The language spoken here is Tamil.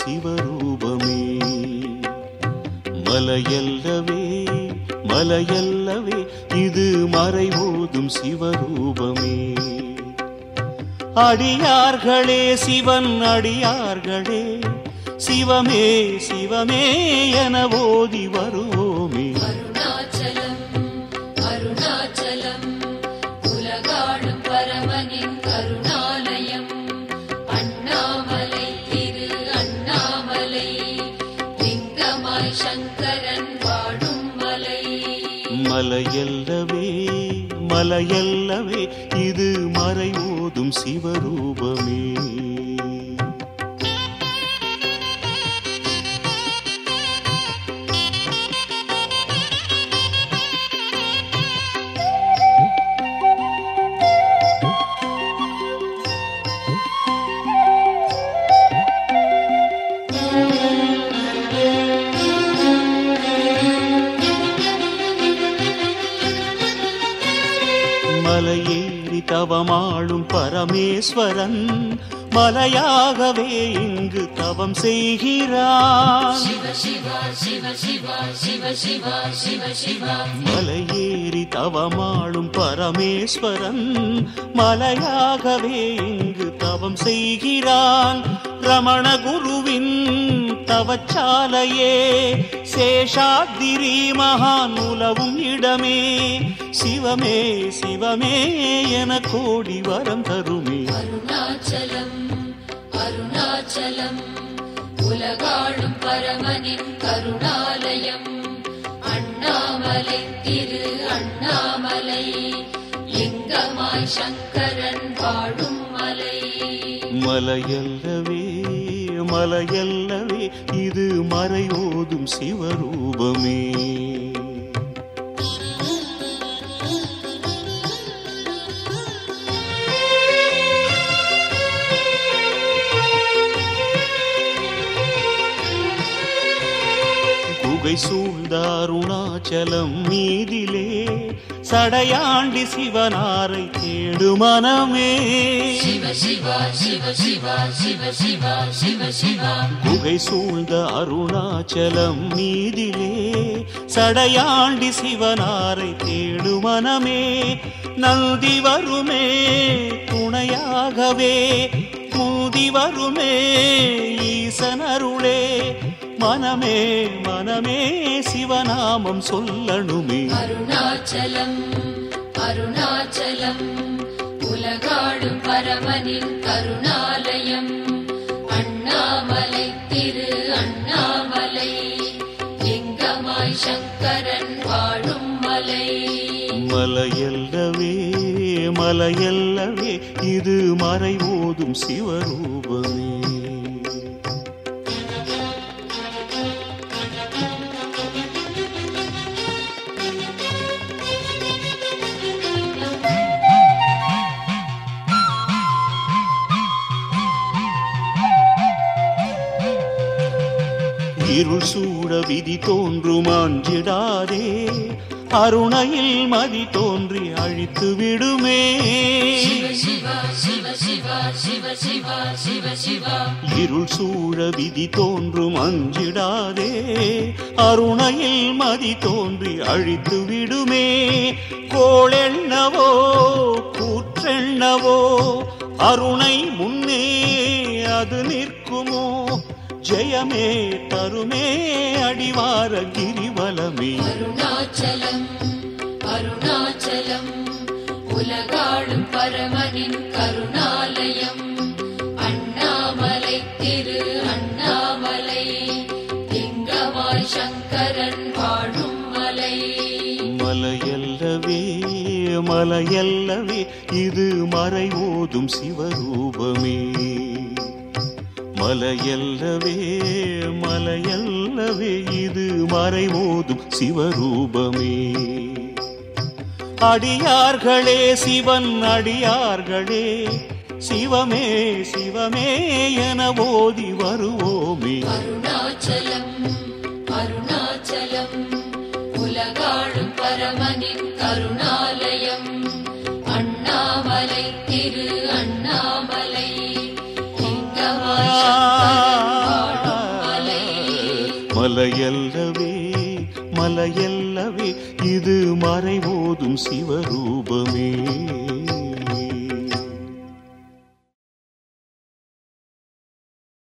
சிவரூபமே மலையல்லவே மலையல்லவே இது மறைவோதும் சிவரூபமே அடியார்களே சிவன் அடியார்களே சிவமே சிவமே என ஓதி வருவோமே அருணாச்சலம் அருணாச்சலம் உலகாடும் பரமனின் கருணாலயம் அண்ணாமலை திரு அண்ணாமலை லிங்கமாய் சங்கரன் வாடும் மலை மலையல்லவே மலையல்லவே இது மறைவோதும் சிவரூபமே மலையேறி தவமாளும் பரமேஸ்வரன் மலையாகவே இங்கு தவம் செய்கிறான் சிவ சிவா சிவ சிவா சிவ சிவா சிவ சிவா மலையேறி தவமாளும் பரமேஸ்வரன் மலையாகவே இங்கு தவம் செய்கிறான் ரமண குருவின் தவச்சாலையே சேஷாத்திரி மகான் உலவும் இடமே சிவமே சிவமே என கோடி வரம் தருமே அருணாச்சலம் அருணாச்சலம் உலகாடும் பரமனின் கருணாலயம் அண்ணாமலை திரு அண்ணாமலை லிங்கமாய் சங்கரன் வாடும் மலை மலையல்லவே மலையல்லவே இது மறையோதும் சிவரூபமே குகை சூழ்ந்த அருணாச்சலம் மீதிலே சடையாண்டி சிவனாரை தேடு மனமே சிவ சிவா சிவ சிவா சிவ சிவா சிவ சிவா குகை சூழ்ந்த அருணாச்சலம் மீதிலே சடையாண்டி சிவனாரை தேடு மனமே நந்தி வருமே துணையாகவே மூதி வருமே ஈசனருளே மனமே மனமே சிவநாமம் சொல்லணுமே அருணாச்சலம் அருணாச்சலம் உலகாடும் பரமனின் கருணாலயம் அண்ணாமலை திரு அண்ணாமலை லிங்கமாய் சங்கரன் வாழும் மலை மலையல்லவே மலையல்லவே இது மறைவோதும் சிவரூபமே இருள் சூட விதி தோன்றும் அஞ்சிடாதே அருணையில் மதி தோன்றி அழித்து விடுமே சிவ சிவா சிவ சிவா சிவ சிவா சிவ சிவா இருள் சூழ விதி தோன்றும் அஞ்சிடாதே அருணையில் மதி தோன்றி அழித்து விடுமே கோளெண்ணவோ கூற்றெண்ணவோ அருணை முன்னே அது நிற்குமோ ஜெயமே தருமே அடிவார கிரிவலமே அருணாச்சலம் அருணாச்சலம் உலகாடும் பரமனின் கருணாலயம் அண்ணாமலை திரு அண்ணாமலை லிங்கமாய் சங்கரன் வாழும் மலை மலையல்லவே மலையல்லவே இது மறைவோதும் சிவரூபமே மலையல்லவே மலையல்லவே இது மறைவோதும் சிவரூபமே அடியார்களே சிவன் அடியார்களே சிவமே சிவமே என ஓதி வருவோமே அருணாச்சலம் அருணாச்சலம் உலகாடும் பரமனின் கருணாலயம் அண்ணாமலை திரு அண்ணாமலை லிங்கமாய் சங்கரன் வாழும் மலையல்லவே மலையல்லவே இது மறைவோதும் சிவரூபமே